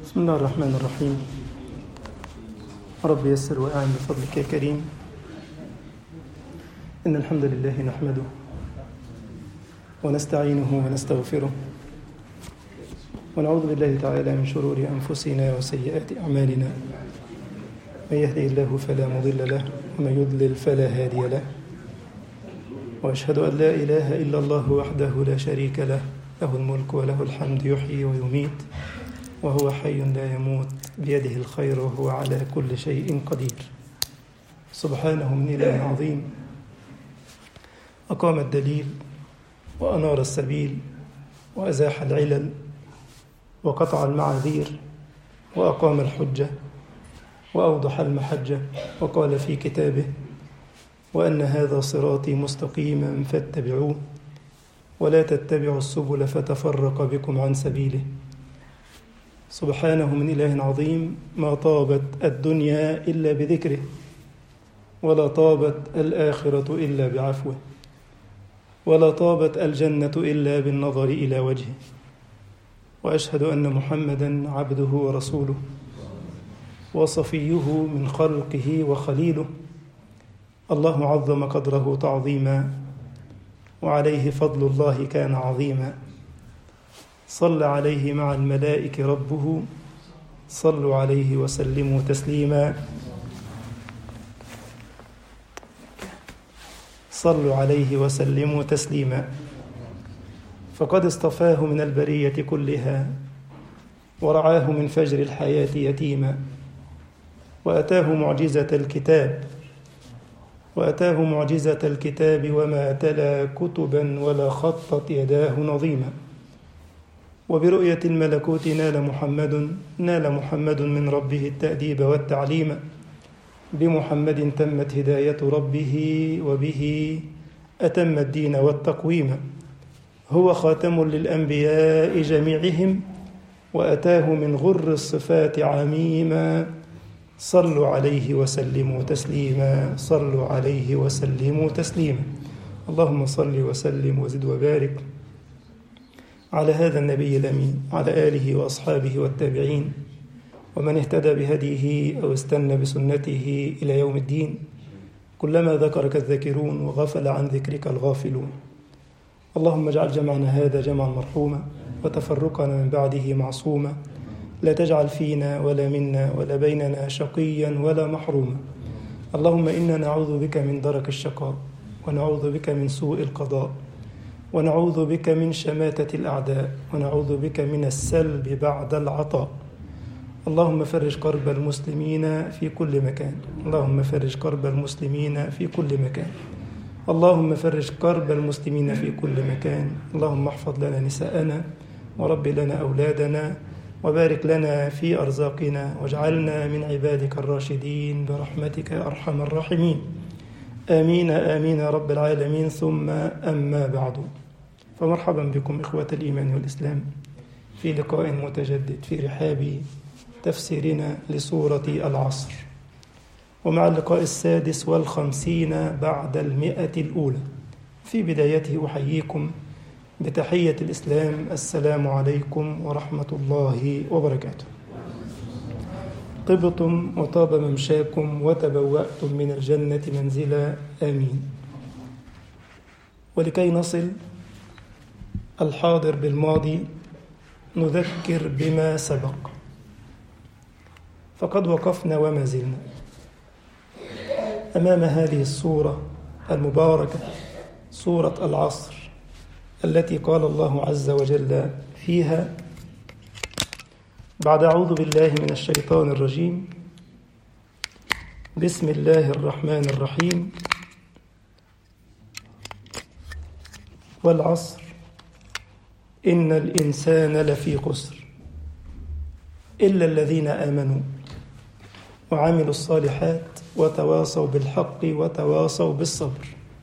بسم الله الرحمن الرحيم رب يسر وأعن بفضلك يا كريم إن الحمد لله نحمده ونستعينه ونستغفره ونعوذ بالله تعالى من شرور أنفسنا وسيئات أعمالنا من يهدي الله فلا مضل له ومن يضلل فلا هادي له وأشهد أن لا إله إلا الله وحده لا شريك له له الملك وله الحمد يحيي ويميت وهو حي لا يموت بيده الخير وهو على كل شيء قدير سبحانه من إله عظيم أقام الدليل وأنار السبيل وأزاح العلل وقطع المعاذير وأقام الحجة وأوضح المحجة وقال في كتابه وأن هذا صراطي مستقيما فاتبعوه ولا تتبعوا السبل فتفرق بكم عن سبيله سبحانه من إله عظيم ما طابت الدنيا إلا بذكره ولا طابت الآخرة إلا بعفوه ولا طابت الجنة إلا بالنظر إلى وجهه وأشهد أن محمدا عبده ورسوله وصفيه من خلقه وخليله الله عظم قدره تعظيما وعليه فضل الله كان عظيما صلى عليه مع الملائكة ربه صلوا عليه وسلموا تسليما صلوا عليه وسلموا تسليما فقد اصطفاه من البرية كلها ورعاه من فجر الحياة يتيما وأتاه معجزة الكتاب وأتاه معجزة الكتاب وما تلا كتبا ولا خطت يداه نظيما وبرؤية الملكوت نال محمد نال محمد من ربه التأديب والتعليم بمحمد تمت هداية ربه وبه أتم الدين والتقويم هو خاتم للأنبياء جميعهم وأتاه من غر الصفات عميما صلوا عليه وسلموا تسليما صلوا عليه وسلموا تسليما اللهم صل وسلم وزد وبارك على هذا النبي الأمين على آله وأصحابه والتابعين ومن اهتدى بهديه أو استنى بسنته إلى يوم الدين كلما ذكرك الذاكرون وغفل عن ذكرك الغافلون اللهم اجعل جمعنا هذا جمعا مرحوما وتفرقنا من بعده معصوما لا تجعل فينا ولا منا ولا بيننا شقيا ولا محروما اللهم إنا نعوذ بك من درك الشقاء ونعوذ بك من سوء القضاء ونعوذ بك من شماتة الأعداء ونعوذ بك من السلب بعد العطاء اللهم فرج كرب المسلمين في كل مكان اللهم فرج كرب المسلمين في كل مكان اللهم فرج كرب المسلمين في كل مكان اللهم احفظ لنا نساءنا ورب لنا أولادنا وبارك لنا في أرزاقنا واجعلنا من عبادك الراشدين برحمتك يا أرحم الراحمين آمين آمين يا رب العالمين ثم أما بعد فمرحبا بكم إخوة الإيمان والإسلام في لقاء متجدد في رحاب تفسيرنا لسورة العصر ومع اللقاء السادس والخمسين بعد المئة الأولى في بدايته أحييكم بتحية الإسلام السلام عليكم ورحمة الله وبركاته طبتم وطاب ممشاكم وتبوأتم من الجنة منزلا آمين ولكي نصل الحاضر بالماضي نذكر بما سبق فقد وقفنا وما زلنا أمام هذه الصورة المباركة صورة العصر التي قال الله عز وجل فيها بعد أعوذ بالله من الشيطان الرجيم بسم الله الرحمن الرحيم والعصر إن الإنسان لفي خسر إلا الذين آمنوا وعملوا الصالحات وتواصوا بالحق وتواصوا بالصبر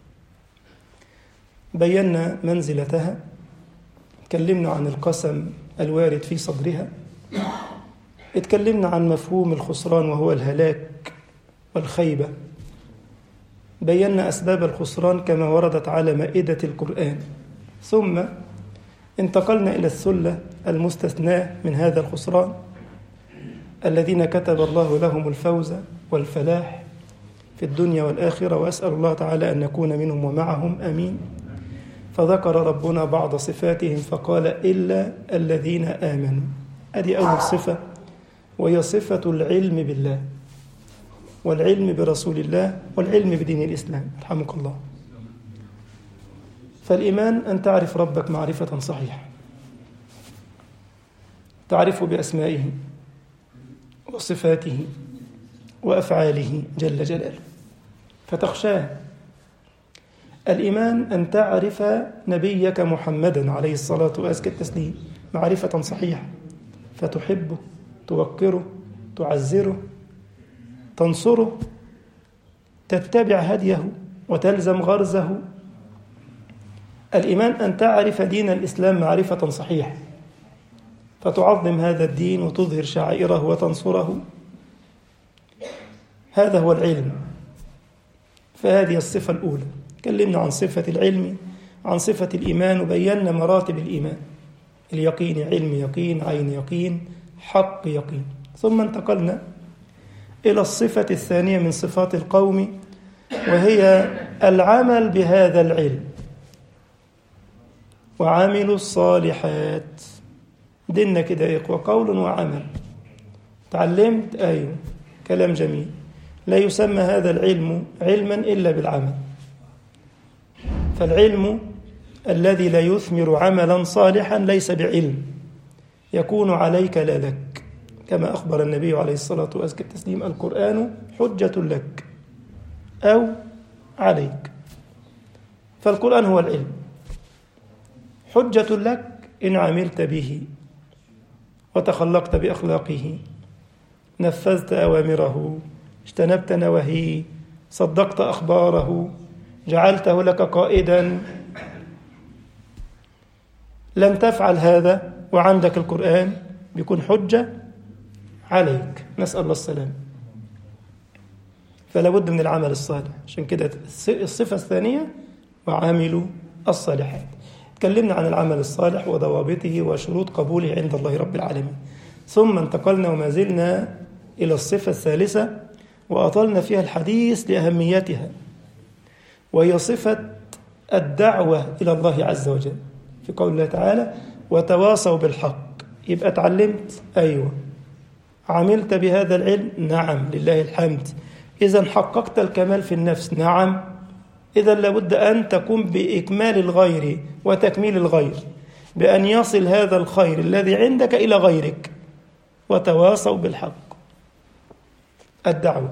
بينا منزلتها تكلمنا عن القسم الوارد في صدرها اتكلمنا عن مفهوم الخسران وهو الهلاك والخيبة بينا أسباب الخسران كما وردت على مائدة القرآن ثم انتقلنا إلى السلة المستثناة من هذا الخسران الذين كتب الله لهم الفوز والفلاح في الدنيا والآخرة وأسأل الله تعالى أن نكون منهم ومعهم آمين فذكر ربنا بعض صفاتهم فقال إلا الذين آمنوا هذه أول صفة وهي صفة العلم بالله والعلم برسول الله والعلم بدين الإسلام رحمك الله فالإيمان أن تعرف ربك معرفة صحيحة تعرفه بأسمائه وصفاته وأفعاله جل جلاله فتخشاه الإيمان أن تعرف نبيك محمدا عليه الصلاة وأزكى التسليم معرفة صحيحة فتحبه توقره تعزره تنصره تتبع هديه وتلزم غرزه الإيمان أن تعرف دين الإسلام معرفة صحيحة فتعظم هذا الدين وتظهر شعائره وتنصره هذا هو العلم فهذه الصفة الأولى تكلمنا عن صفة العلم عن صفة الإيمان وبينا مراتب الإيمان اليقين علم يقين عين يقين حق يقين ثم انتقلنا إلى الصفة الثانية من صفات القوم وهي العمل بهذا العلم وعملوا الصالحات ديننا كده يا إخوة قول وعمل تعلمت أيوه كلام جميل لا يسمى هذا العلم علما إلا بالعمل فالعلم الذي لا يثمر عملا صالحا ليس بعلم يكون عليك لا لك كما أخبر النبي عليه الصلاة وأزكى التسليم القرآن حجة لك أو عليك فالقرآن هو العلم حجة لك إن عملت به وتخلقت بأخلاقه نفذت أوامره اجتنبت نواهيه صدقت أخباره جعلته لك قائدا لم تفعل هذا وعندك القرآن بيكون حجة عليك نسأل الله السلام فلا بد من العمل الصالح عشان كده الصفة الثانية وعاملوا الصالحات تكلمنا عن العمل الصالح وضوابطه وشروط قبوله عند الله رب العالمين ثم انتقلنا وما زلنا إلى الصفة الثالثة وأطلنا فيها الحديث لأهميتها وهي صفة الدعوة إلى الله عز وجل في قول الله تعالى وتواصوا بالحق يبقى اتعلمت أيوة عملت بهذا العلم نعم لله الحمد إذا حققت الكمال في النفس نعم إذا لابد أن تقوم بإكمال الغير وتكميل الغير بأن يصل هذا الخير الذي عندك إلى غيرك وتواصوا بالحق الدعوة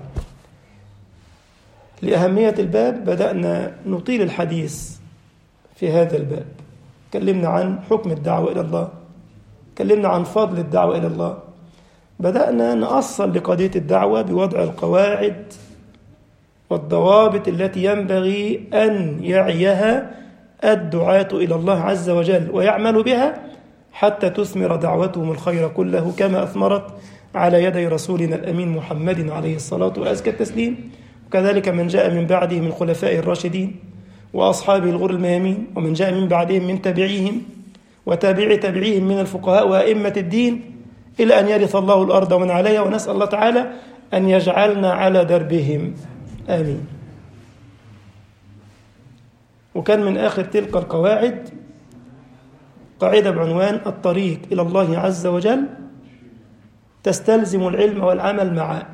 لأهمية الباب بدأنا نطيل الحديث في هذا الباب تكلمنا عن حكم الدعوة إلى الله تكلمنا عن فضل الدعوة إلى الله بدأنا نأصل لقضية الدعوة بوضع القواعد والضوابط التي ينبغي أن يعيها الدعاة إلى الله عز وجل ويعمل بها حتى تثمر دعوتهم الخير كله كما أثمرت على يدي رسولنا الأمين محمد عليه الصلاة وأزكى التسليم وكذلك من جاء من بعده من خلفاء الراشدين وأصحابه الغر الميامين ومن جاء من بعدهم من تابعيهم وتابع تابعيهم من الفقهاء وأئمة الدين إلى أن يرث الله الأرض ومن عليها ونسأل الله تعالى أن يجعلنا على دربهم آمين وكان من آخر تلك القواعد قاعدة بعنوان الطريق إلى الله عز وجل تستلزم العلم والعمل معا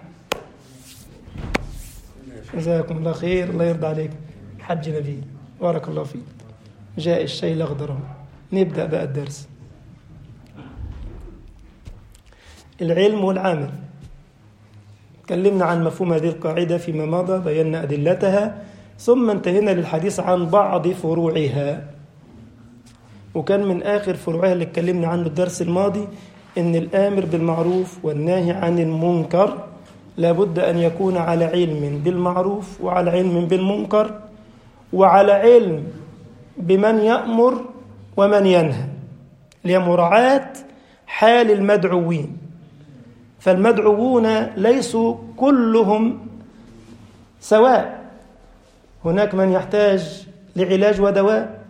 جزاكم الله خير الله يرضى عليك حج نبي بارك الله فيك جاء الشيء الأخضر نبدأ بقى الدرس العلم والعمل تكلمنا عن مفهوم هذه القاعدة فيما مضى بينا أدلتها ثم انتهينا للحديث عن بعض فروعها وكان من آخر فروعها اللي اتكلمنا عنه الدرس الماضي إن الآمر بالمعروف والناهي عن المنكر لابد أن يكون على علم بالمعروف وعلى علم بالمنكر وعلى علم بمن يأمر ومن ينهى لمراعاة حال المدعوين فالمدعوون ليسوا كلهم سواء هناك من يحتاج لعلاج ودواء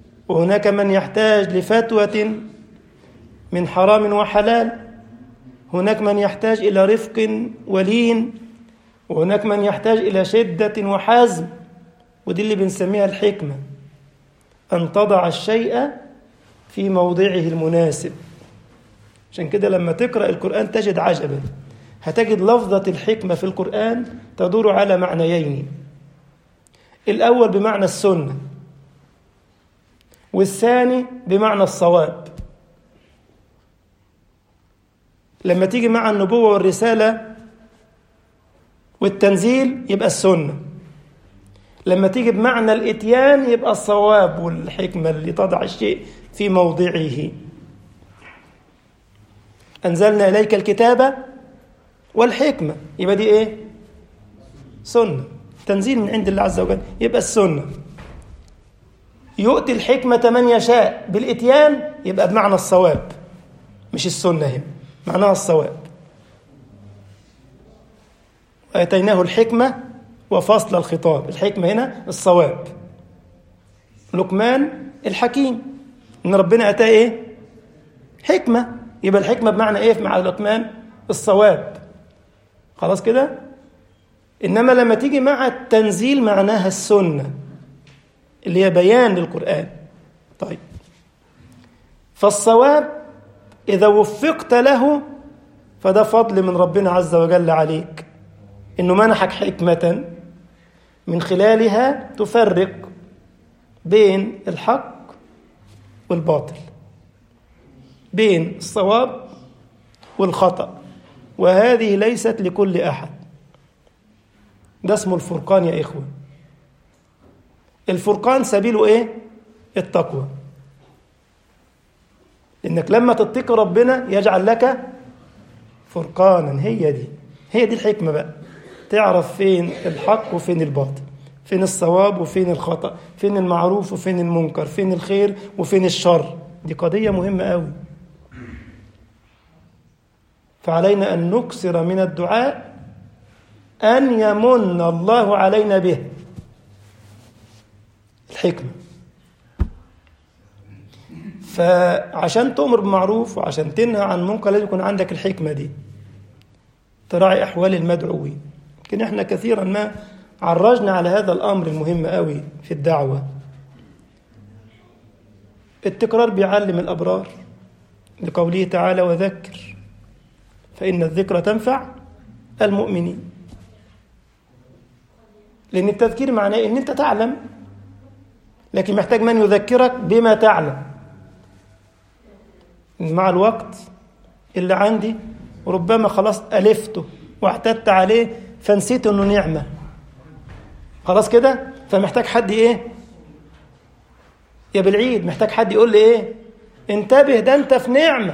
وهناك من يحتاج لفتوى من حرام وحلال هناك من يحتاج إلى رفق ولين وهناك من يحتاج إلى شدة وحزم ودي اللي بنسميها الحكمة أن تضع الشيء في موضعه المناسب عشان كده لما تقرأ القرآن تجد عجبا هتجد لفظة الحكمة في القرآن تدور على معنيين الأول بمعنى السنة والثاني بمعنى الصواب لما تيجي مع النبوة والرسالة والتنزيل يبقى السنة لما تيجي بمعنى الإتيان يبقى الصواب والحكمة اللي تضع الشيء في موضعه أنزلنا إليك الكتاب والحكمة يبقى دي إيه؟ سنة تنزيل من عند الله عز وجل يبقى السنة يؤتي الحكمة من يشاء بالإتيان يبقى بمعنى الصواب مش السنة هنا معناها الصواب وآتيناه الحكمة وفصل الخطاب الحكمة هنا الصواب لقمان الحكيم إن ربنا أتاه إيه حكمة يبقى الحكمة بمعنى إيه مع لقمان الصواب خلاص كده إنما لما تيجي مع التنزيل معناها السنة اللي هي بيان للقرآن طيب فالصواب إذا وفقت له فده فضل من ربنا عز وجل عليك إنه منحك حكمة من خلالها تفرق بين الحق والباطل بين الصواب والخطأ وهذه ليست لكل أحد ده اسمه الفرقان يا إخوة الفرقان سبيله إيه؟ التقوى إنك لما تتقي ربنا يجعل لك فرقانا هي دي هي دي الحكمة بقى تعرف فين الحق وفين الباطل فين الصواب وفين الخطأ فين المعروف وفين المنكر فين الخير وفين الشر دي قضية مهمة قوي فعلينا أن نكسر من الدعاء أن يمن الله علينا به الحكمة فعشان تؤمر بالمعروف وعشان تنهى عن المنكر لازم يكون عندك الحكمة دي تراعي أحوال المدعوين لكن احنا كثيرا ما عرجنا على هذا الأمر المهم قوي في الدعوة التكرار بيعلم الأبرار لقوله تعالى وذكر فإن الذكرى تنفع المؤمنين لأن التذكير معناه إن أنت تعلم لكن محتاج من يذكرك بما تعلم مع الوقت اللي عندي ربما خلاص ألفته واعتدت عليه فنسيت إنه نعمة خلاص كده فمحتاج حد إيه يا بالعيد محتاج حد يقول لي إيه انتبه ده أنت في نعمة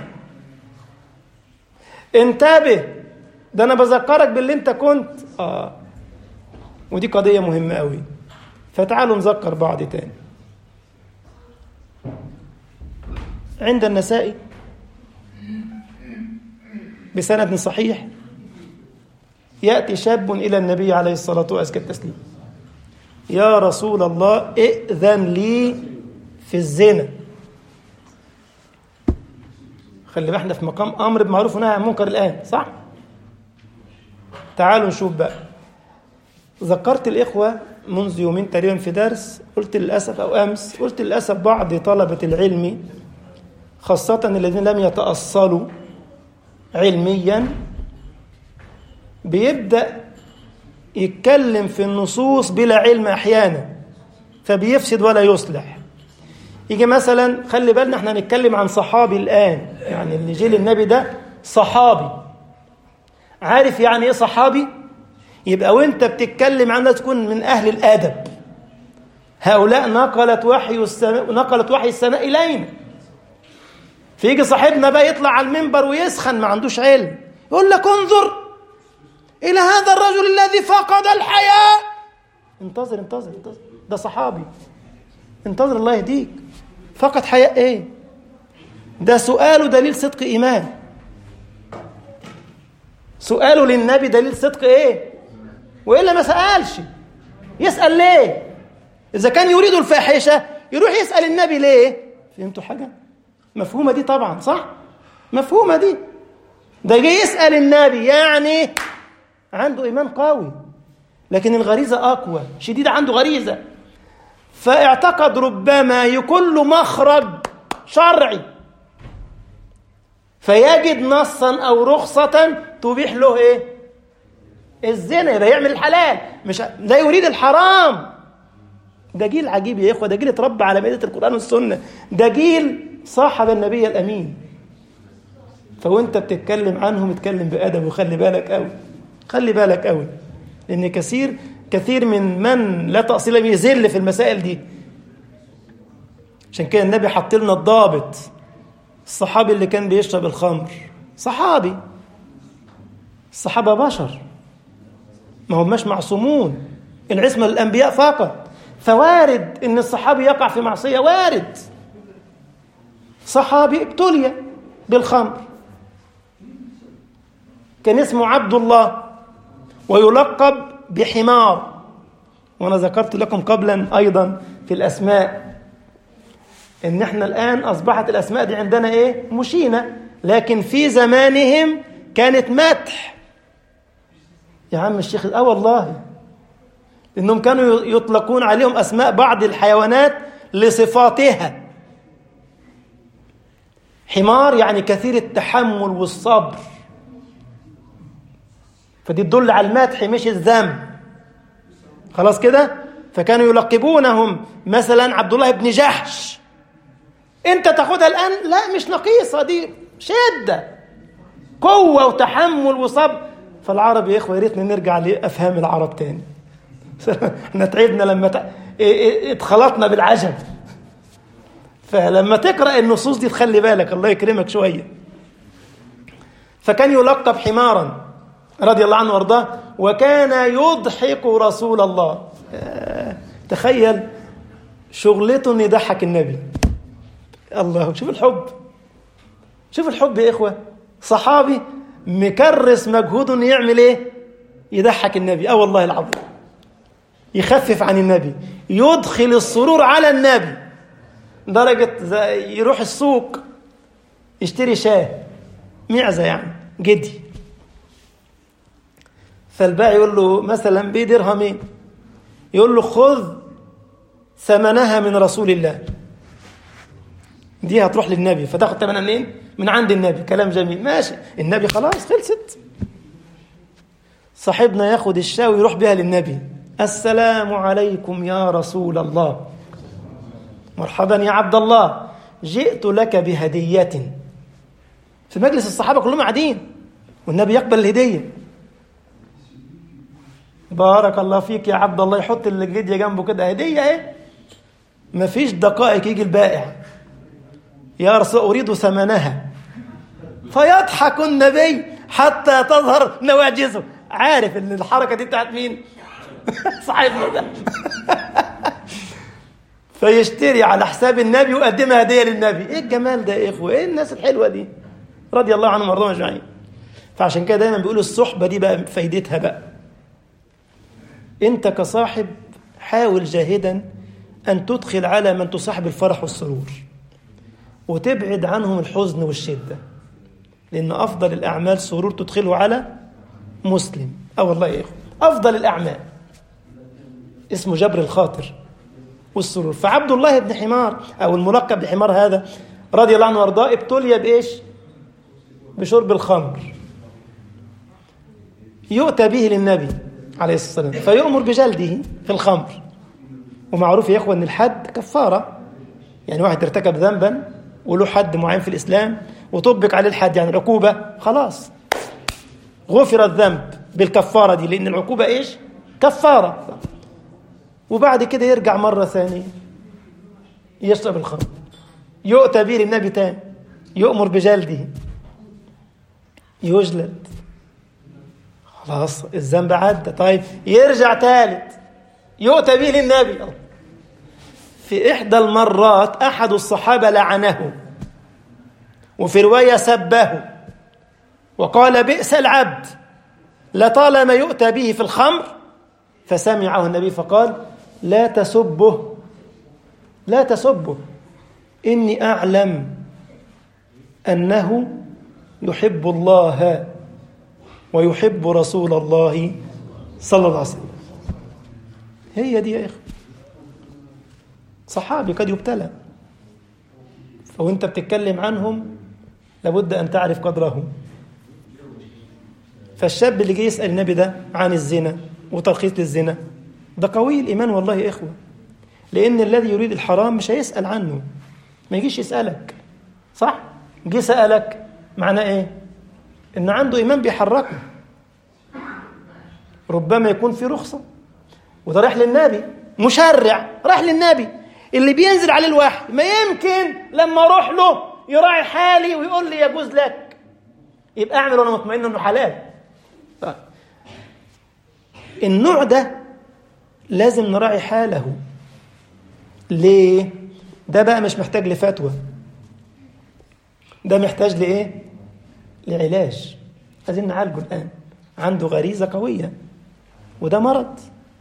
انتبه ده أنا بذكرك باللي أنت كنت آه ودي قضية مهمة قوي فتعالوا نذكر بعض تاني عند النسائي بسند صحيح يأتي شاب إلى النبي عليه الصلاة وأزكى التسليم يا رسول الله ائذن لي في الزنا خلي احنا في مقام أمر بمعروف ونهي عن منكر الآن صح؟ تعالوا نشوف بقى ذكرت الإخوة منذ يومين تقريبا في درس قلت للأسف أو أمس قلت للأسف بعض طلبة العلم خاصة الذين لم يتأصلوا علميا بيبدأ يتكلم في النصوص بلا علم أحيانا فبيفسد ولا يصلح يجي مثلا خلي بالنا احنا هنتكلم عن صحابي الآن يعني اللي جيل النبي ده صحابي عارف يعني ايه صحابي يبقى وانت بتتكلم عنه تكون من أهل الأدب هؤلاء نقلت وحي السماء نقلت وحي السماء إلينا فيجي صاحبنا بقى يطلع على المنبر ويسخن ما عندوش علم يقول لك انظر إلى هذا الرجل الذي فقد الحياة انتظر انتظر انتظر ده صحابي انتظر الله يهديك فقد حياة ايه ده سؤاله دليل صدق إيمان سؤاله للنبي دليل صدق ايه وإلا ما سألش يسأل ليه إذا كان يريد الفاحشة يروح يسأل النبي ليه فهمتوا حاجة مفهومة دي طبعا صح مفهومة دي ده جه يسأل النبي يعني عنده إيمان قوي لكن الغريزة أقوى شديد عنده غريزة فاعتقد ربما يكون له مخرج شرعي فيجد نصا أو رخصة تبيح له إيه الزنا يبقى يعمل الحلال مش لا يريد الحرام ده جيل عجيب يا إخوة ده جيل اتربى على مائدة القرآن والسنة ده جيل صاحب النبي الأمين فوانت بتتكلم عنهم اتكلم بأدب وخلي بالك قوي خلي بالك قوي لأن كثير كثير من من لا تأصيل به يذل في المسائل دي عشان كده النبي حط لنا الضابط الصحابي اللي كان بيشرب الخمر صحابي الصحابة بشر ما هماش معصومون العصمة للأنبياء فقط فوارد إن الصحابي يقع في معصية وارد صحابي ابتلي بالخمر كان اسمه عبد الله ويلقب بحمار وانا ذكرت لكم قبلا ايضا في الاسماء ان احنا الان اصبحت الاسماء دي عندنا ايه مشينه لكن في زمانهم كانت مدح يا عم الشيخ اه والله انهم كانوا يطلقون عليهم اسماء بعض الحيوانات لصفاتها حمار يعني كثير التحمل والصبر فدي تدل على المدح مش الذم خلاص كده فكانوا يلقبونهم مثلا عبد الله بن جحش انت تاخدها الان لا مش نقيصه دي شده قوه وتحمل وصبر فالعرب يا اخوه يا ريتنا نرجع لافهام العرب تاني احنا تعبنا لما ت... اتخلطنا بالعجب فلما تقرا النصوص دي تخلي بالك الله يكرمك شويه فكان يلقب حمارا رضي الله عنه وارضاه وكان يضحك رسول الله تخيل شغلته ان يضحك النبي الله شوف الحب شوف الحب يا اخوه صحابي مكرس مجهوده انه يعمل ايه يضحك النبي اه والله العظيم يخفف عن النبي يدخل السرور على النبي درجة يروح السوق يشتري شاه معزة يعني جدي فالبائع يقول له مثلا بدرهمين يقول له خذ ثمنها من رسول الله دي هتروح للنبي فتاخد ثمنها منين؟ من عند النبي كلام جميل ماشي النبي خلاص خلصت صاحبنا ياخد الشاة ويروح بها للنبي السلام عليكم يا رسول الله مرحبا يا عبد الله جئت لك بهدية في مجلس الصحابة كلهم قاعدين والنبي يقبل الهدية بارك الله فيك يا عبد الله يحط الجدية جنبه كده هدية ايه مفيش دقائق يجي البائع يا رسول أريد ثمنها فيضحك النبي حتى تظهر نواجذه عارف ان الحركة دي بتاعت مين صاحبنا ده فيشتري على حساب النبي ويقدمها هديه للنبي ايه الجمال ده يا اخوه ايه الناس الحلوه دي رضي الله عنهم وارضاهم اجمعين فعشان كده دايما بيقولوا الصحبه دي بقى فايدتها بقى انت كصاحب حاول جاهدا ان تدخل على من تصاحب الفرح والسرور وتبعد عنهم الحزن والشده لان افضل الاعمال سرور تدخله على مسلم اه والله يا اخوه افضل الاعمال اسمه جبر الخاطر والسرور فعبد الله بن حمار او الملقب بحمار هذا رضي الله عنه وارضاه ابتلي بايش؟ بشرب الخمر يؤتى به للنبي عليه الصلاه والسلام فيؤمر بجلده في الخمر ومعروف يا اخوه ان الحد كفاره يعني واحد ارتكب ذنبا وله حد معين في الاسلام وطبق عليه الحد يعني العقوبه خلاص غفر الذنب بالكفاره دي لان العقوبه ايش؟ كفاره وبعد كده يرجع مرة ثانية يشرب الخمر يؤتى به للنبي تاني يؤمر بجلده يجلد خلاص الذنب عدى طيب يرجع ثالث يؤتى به للنبي في إحدى المرات أحد الصحابة لعنه وفي رواية سبه وقال بئس العبد لطالما يؤتى به في الخمر فسمعه النبي فقال لا تسبه لا تسبه إني أعلم أنه يحب الله ويحب رسول الله صلى الله عليه وسلم هي دي يا إخوة صحابي قد يبتلى فوانت بتتكلم عنهم لابد أن تعرف قدرهم فالشاب اللي جه يسأل النبي ده عن الزنا وترخيص للزنا ده قوي الإيمان والله يا إخوة لأن الذي يريد الحرام مش هيسأل عنه ما يجيش يسألك صح؟ جه سألك معناه إيه؟ إن عنده إيمان بيحركه ربما يكون في رخصة وده رايح للنبي مشرع رايح للنبي اللي بينزل عليه الوحي ما يمكن لما اروح له يراعي حالي ويقول لي يجوز لك يبقى اعمل وانا مطمئن انه حلال طيب. النوع ده لازم نراعي حاله ليه ده بقى مش محتاج لفتوى ده محتاج لايه لعلاج عايزين نعالجه الان عنده غريزه قويه وده مرض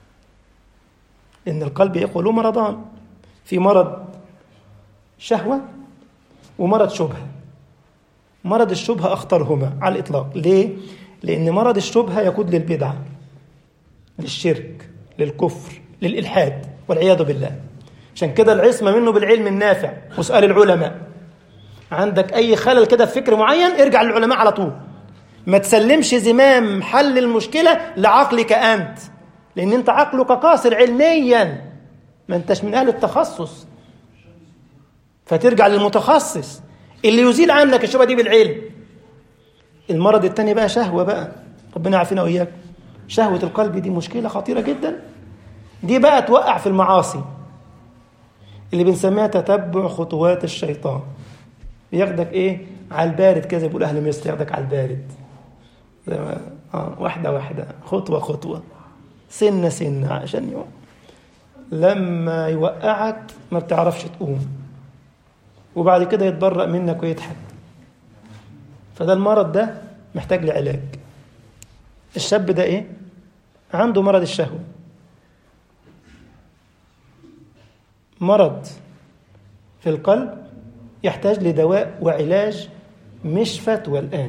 ان القلب يقوى له مرضان في مرض شهوه ومرض شبهه مرض الشبهه اخطرهما على الاطلاق ليه لان مرض الشبهه يقود للبدعه للشرك للكفر للالحاد والعياذ بالله عشان كده العصمه منه بالعلم النافع واسال العلماء عندك اي خلل كده في فكر معين ارجع للعلماء على طول ما تسلمش زمام حل المشكله لعقلك انت لان انت عقلك قاصر علميا ما انتش من اهل التخصص فترجع للمتخصص اللي يزيل عنك الشبهه دي بالعلم المرض التاني بقى شهوه بقى ربنا يعافينا واياك شهوه القلب دي مشكله خطيره جدا دي بقى توقع في المعاصي اللي بنسميها تتبع خطوات الشيطان ياخدك ايه على البارد كده بيقول اهل مصر ياخدك على البارد زي ما اه واحده واحده خطوه خطوه سنه سنه عشان يوم لما يوقعك ما بتعرفش تقوم وبعد كده يتبرأ منك ويضحك فده المرض ده محتاج لعلاج الشاب ده ايه عنده مرض الشهوه مرض في القلب يحتاج لدواء وعلاج مش فتوى الآن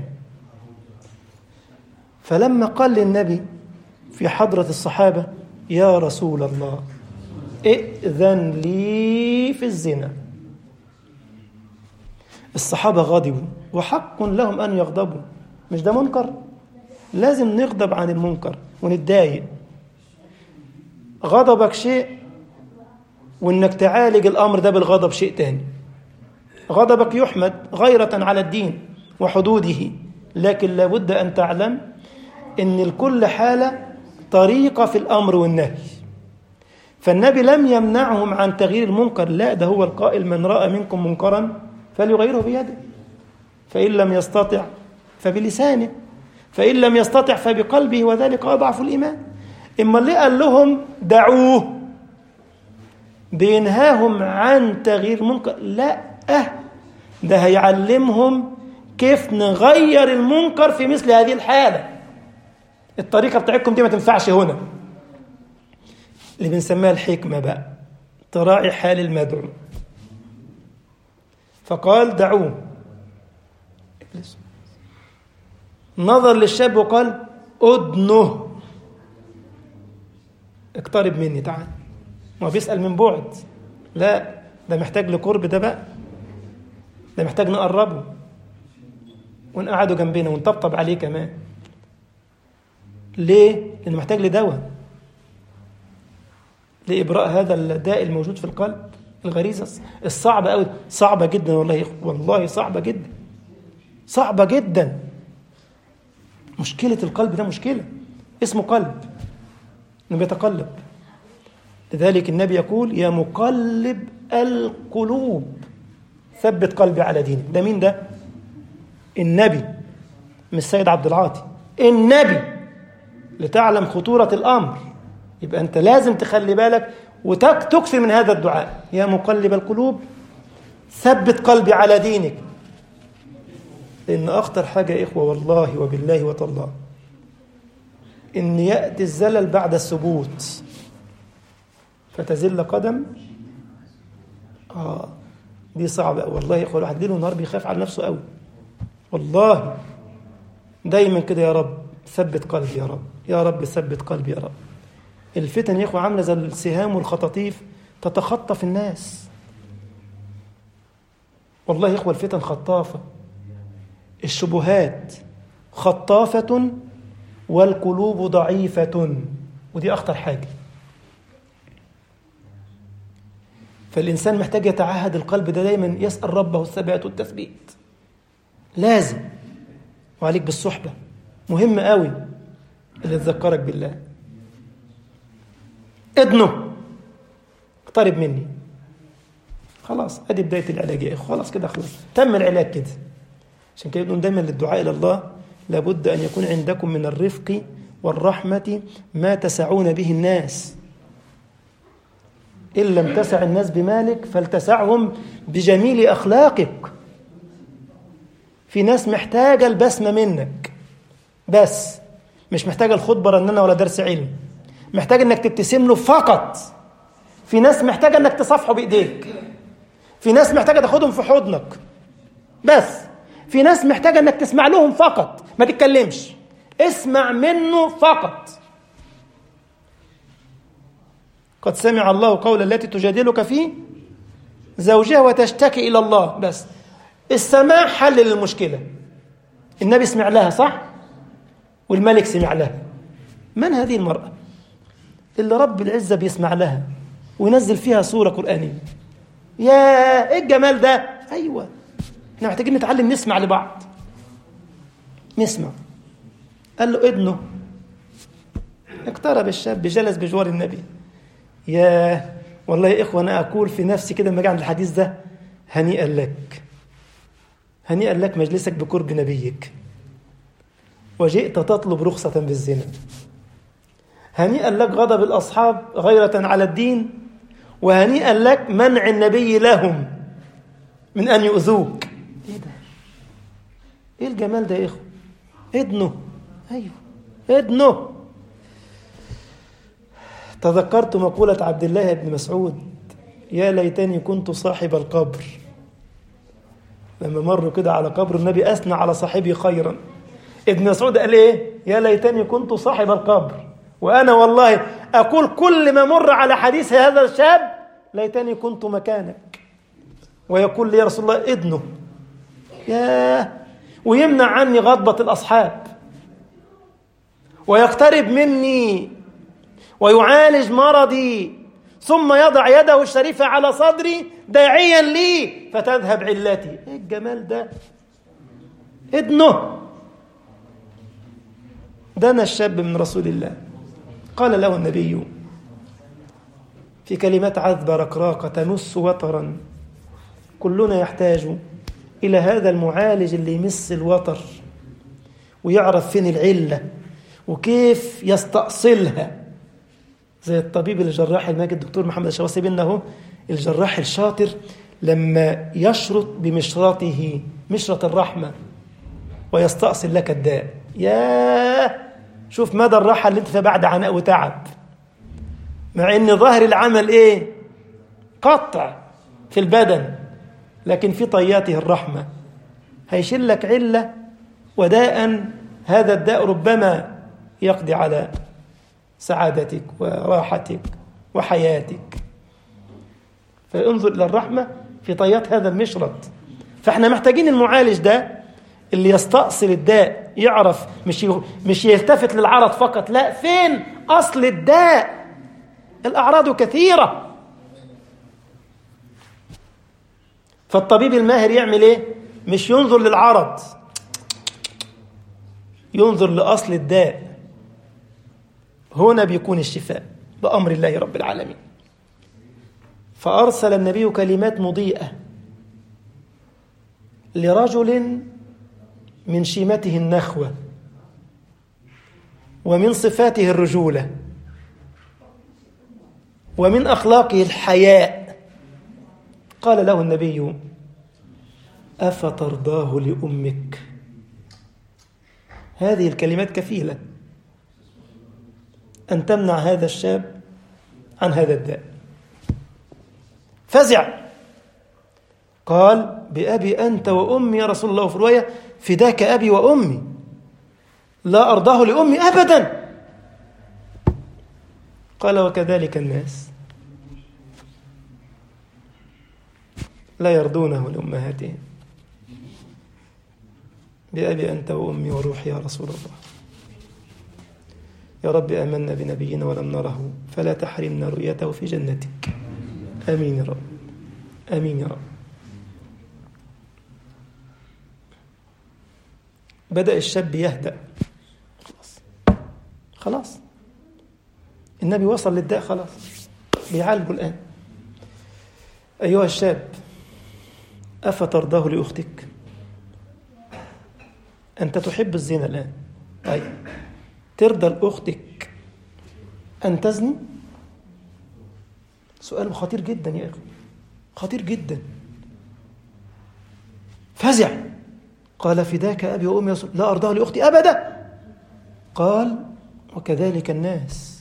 فلما قال للنبي في حضرة الصحابة يا رسول الله ائذن لي في الزنا الصحابة غضبوا وحق لهم أن يغضبوا مش ده منكر لازم نغضب عن المنكر ونتضايق غضبك شيء وانك تعالج الامر ده بالغضب شيء تاني غضبك يحمد غيرة على الدين وحدوده لكن لابد ان تعلم ان لكل حالة طريقة في الامر والنهي فالنبي لم يمنعهم عن تغيير المنكر لا ده هو القائل من رأى منكم منكرا فليغيره بيده فإن لم يستطع فبلسانه فإن لم يستطع فبقلبه وذلك أضعف الإيمان إما اللي قال لهم دعوه بينهاهم عن تغيير منكر لا أه ده هيعلمهم كيف نغير المنكر في مثل هذه الحالة الطريقة بتاعتكم دي ما تنفعش هنا اللي بنسميها الحكمة بقى تراعي حال المدعو فقال دعوه نظر للشاب وقال أدنه اقترب مني تعال ما بيسأل من بعد لا ده محتاج لقرب ده بقى ده محتاج نقربه ونقعده جنبنا ونطبطب عليه كمان ليه؟ لأنه محتاج لدواء لإبراء هذا الداء الموجود في القلب الغريزة الصعبة أوي صعبة جدا والله والله صعبة جدا صعبة جدا مشكلة القلب ده مشكلة اسمه قلب انه بيتقلب لذلك النبي يقول يا مقلب القلوب ثبت قلبي على دينك ده مين ده النبي مش السيد عبد العاطي النبي لتعلم خطورة الأمر يبقى أنت لازم تخلي بالك وتكثر من هذا الدعاء يا مقلب القلوب ثبت قلبي على دينك لأن أخطر حاجة يا إخوة والله وبالله وتالله إن يأتي الزلل بعد الثبوت فتزل قدم آه دي صعبة والله يا إخوة الواحد ليل ونهار بيخاف على نفسه قوي والله دايما كده يا رب ثبت قلبي يا رب يا رب ثبت قلبي يا رب الفتن يا اخوة عاملة زي السهام والخطاطيف تتخطف الناس والله يا اخوة الفتن خطافة الشبهات خطافة والقلوب ضعيفة ودي أخطر حاجة فالإنسان محتاج يتعهد القلب ده دايما يسأل ربه الثبات والتثبيت لازم وعليك بالصحبة مهم قوي اللي تذكرك بالله ادنه اقترب مني خلاص ادي بداية العلاج يا اخو خلاص كده خلاص تم العلاج كده عشان كده يقولون دايما للدعاء الى الله لابد ان يكون عندكم من الرفق والرحمة ما تسعون به الناس إن لم تسع الناس بمالك فلتسعهم بجميل أخلاقك في ناس محتاجة البسمة منك بس مش محتاجة الخطبة رنانة ولا درس علم محتاج انك تبتسم له فقط في ناس محتاجة انك تصافحه بايديك في ناس محتاجة تاخدهم في حضنك بس في ناس محتاجة انك تسمع لهم فقط ما تتكلمش اسمع منه فقط قد سمع الله قول التي تجادلك في زوجها وتشتكي إلى الله بس السماع حل للمشكلة النبي سمع لها صح والملك سمع لها من هذه المرأة اللي رب العزة بيسمع لها وينزل فيها سورة قرآنية يا ايه الجمال ده ايوه احنا محتاجين نتعلم نسمع لبعض نسمع قال له ابنه اقترب الشاب جلس بجوار النبي يا والله يا إخوة أنا أقول في نفسي كده لما أجي عند الحديث ده هنيئا لك هنيئا لك مجلسك بقرب نبيك وجئت تطلب رخصة بالزنا هنيئا لك غضب الأصحاب غيرة على الدين وهنيئا لك منع النبي لهم من أن يؤذوك إيه ده؟ إيه الجمال ده يا إخوة؟ ادنه أيوه ادنه تذكرت مقولة عبد الله بن مسعود يا ليتني كنت صاحب القبر لما مروا كده على قبر النبي أثنى على صاحبه خيرا ابن مسعود قال إيه يا ليتني كنت صاحب القبر وأنا والله أقول كل ما مر على حديث هذا الشاب ليتني كنت مكانك ويقول لي يا رسول الله ادنه ياه ويمنع عني غضبة الأصحاب ويقترب مني ويعالج مرضي ثم يضع يده الشريفة على صدري داعيا لي فتذهب علتي ايه الجمال ده ادنه دنا الشاب من رسول الله قال له النبي في كلمات عذبة رقراقة تمس وترا كلنا يحتاج إلى هذا المعالج اللي يمس الوتر ويعرف فين العلة وكيف يستأصلها زي الطبيب الجراح الماجد الدكتور محمد الشواسي بينا اهو الجراح الشاطر لما يشرط بمشرطه مشرط الرحمة ويستأصل لك الداء يا شوف مدى الراحة اللي انت فيها بعد عناء وتعب مع ان ظاهر العمل ايه قطع في البدن لكن في طياته الرحمة هيشيل لك علة وداء هذا الداء ربما يقضي على سعادتك وراحتك وحياتك فانظر إلى الرحمة في طيات هذا المشرط فاحنا محتاجين المعالج ده اللي يستأصل الداء يعرف مش مش يلتفت للعرض فقط لا فين أصل الداء الأعراض كثيرة فالطبيب الماهر يعمل ايه مش ينظر للعرض ينظر لأصل الداء هنا بيكون الشفاء بأمر الله رب العالمين فأرسل النبي كلمات مضيئة لرجل من شيمته النخوة ومن صفاته الرجولة ومن أخلاقه الحياء قال له النبي أفترضاه لأمك هذه الكلمات كفيلة أن تمنع هذا الشاب عن هذا الداء فزع قال بأبي أنت وأمي يا رسول الله في رواية فداك أبي وأمي لا أرضاه لأمي أبدا قال وكذلك الناس لا يرضونه لأمهاتهم بأبي أنت وأمي وروحي يا رسول الله يا رب آمنا بنبينا ولم نره فلا تحرمنا رؤيته في جنتك آمين يا رب آمين يا رب بدأ الشاب يهدأ خلاص خلاص النبي وصل للداء خلاص بيعالجه الآن أيها الشاب أفترضاه لأختك أنت تحب الزنا الآن طيب ترضى لأختك أن تزني سؤال خطير جدا يا أخي خطير جدا فزع قال فداك أبي وأمي لا أرضاه لأختي أبدا قال وكذلك الناس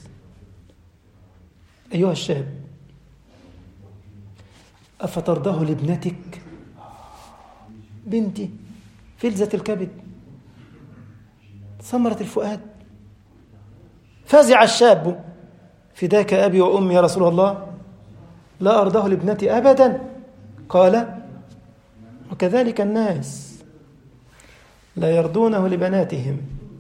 أيها الشاب أفترضاه لابنتك بنتي فلذة الكبد ثمرة الفؤاد فزع الشاب فداك أبي وأمي يا رسول الله لا أرضاه لابنتي أبدا قال وكذلك الناس لا يرضونه لبناتهم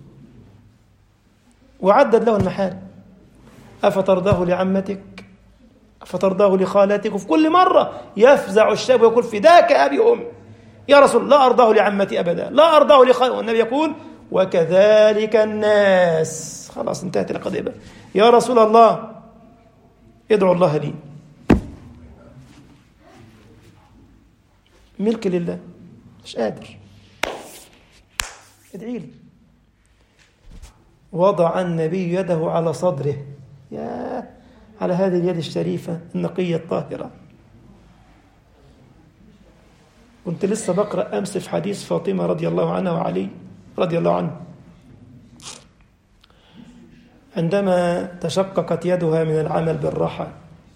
وعدد له المحال أفترضاه لعمتك أفترضاه لخالتك وفي كل مرة يفزع الشاب ويقول فداك أبي وأمي يا رسول لا أرضاه لعمتي أبدا لا أرضاه لخالتي والنبي يقول وكذلك الناس خلاص انتهت القضية بقى يا رسول الله ادعو الله لي ملك لله مش قادر ادعي لي وضع النبي يده على صدره يا على هذه اليد الشريفة النقية الطاهرة كنت لسه بقرأ أمس في حديث فاطمة رضي الله عنها وعلي رضي الله عنه عندما تشققت يدها من العمل بالراحة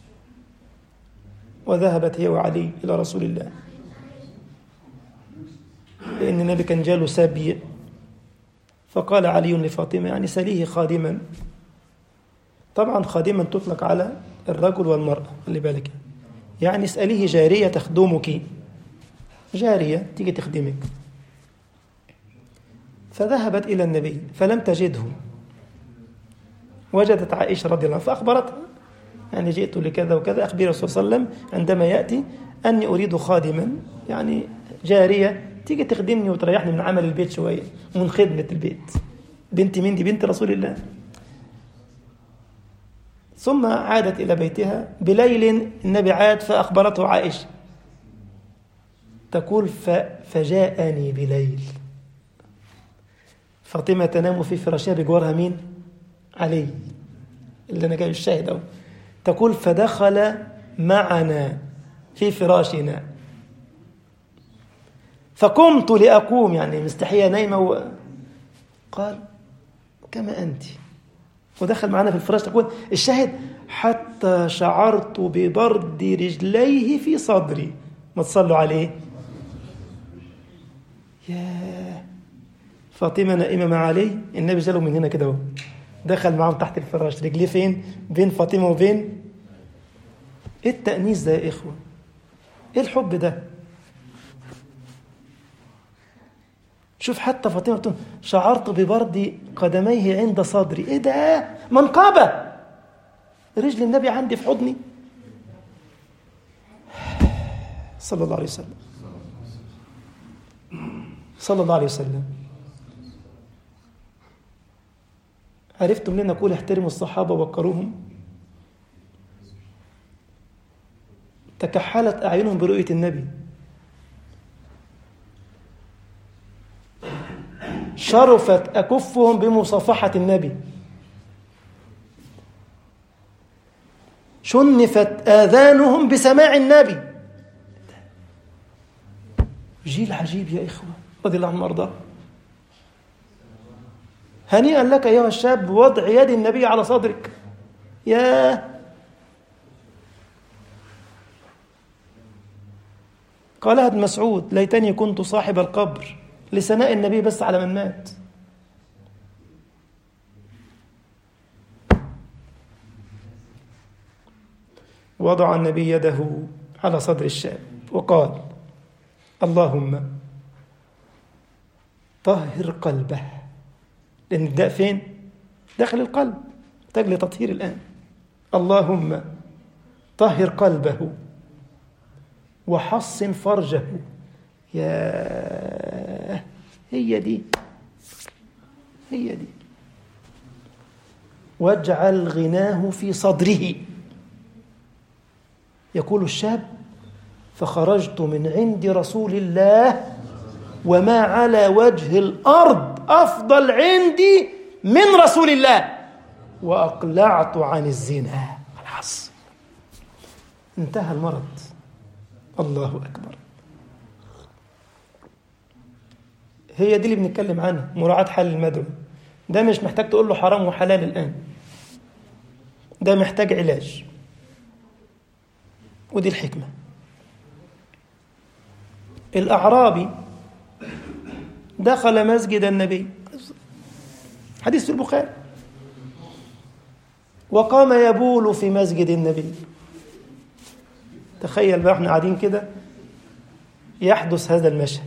وذهبت هي وعلي إلى رسول الله لأن النبي كان جاله سبي فقال علي لفاطمة يعني سليه خادما طبعا خادما تطلق على الرجل والمرأة خلي بالك يعني اسأليه جارية تخدمك جارية تيجي تخدمك فذهبت إلى النبي فلم تجده وجدت عائشة رضي الله عنها فأخبرتها يعني جئت لكذا وكذا أخبر الرسول صلى الله عليه وسلم عندما يأتي أني أريد خادما يعني جارية تيجي تخدمني وتريحني من عمل البيت شوية ومن خدمة البيت بنت مين دي بنت رسول الله ثم عادت إلى بيتها بليل النبي عاد فأخبرته عائشة تقول فجاءني بليل فاطمة تنام في فراشها بجوارها مين؟ علي اللي أنا جاي الشاهد أهو تقول فدخل معنا في فراشنا فقمت لأقوم يعني مستحية نايمة و... قال كما أنت ودخل معنا في الفراش تقول الشاهد حتى شعرت ببرد رجليه في صدري ما تصلوا عليه يا فاطمة نائمة مع علي النبي جاله من هنا كده اهو دخل معاهم تحت الفراش رجليه فين بين فاطمة وبين ايه التأنيس ده يا إخوة ايه الحب ده شوف حتى فاطمة بتقول شعرت ببرد قدميه عند صدري ايه ده منقبة رجل النبي عندي في حضني صلى الله عليه وسلم صلى الله عليه وسلم عرفتم ليه نقول احترموا الصحابة ووقروهم تكحلت أعينهم برؤية النبي شرفت أكفهم بمصافحة النبي شنفت آذانهم بسماع النبي جيل عجيب يا إخوة رضي الله عنهم وأرضاه هنيئا لك أيها الشاب بوضع يد النبي على صدرك يا قالها ابن مسعود ليتني كنت صاحب القبر لثناء النبي بس على من مات وضع النبي يده على صدر الشاب وقال اللهم طهر قلبه لأن الداء فين؟ داخل القلب محتاج لتطهير الآن اللهم طهر قلبه وحصن فرجه يا هي دي هي دي واجعل غناه في صدره يقول الشاب فخرجت من عند رسول الله وما على وجه الارض افضل عندي من رسول الله واقلعت عن الزنا خلاص انتهى المرض الله اكبر هي دي اللي بنتكلم عنها مراعاة حال المدعو ده مش محتاج تقول له حرام وحلال الآن ده محتاج علاج ودي الحكمة الأعرابي دخل مسجد النبي حديث في البخاري وقام يبول في مسجد النبي تخيل بقى احنا قاعدين كده يحدث هذا المشهد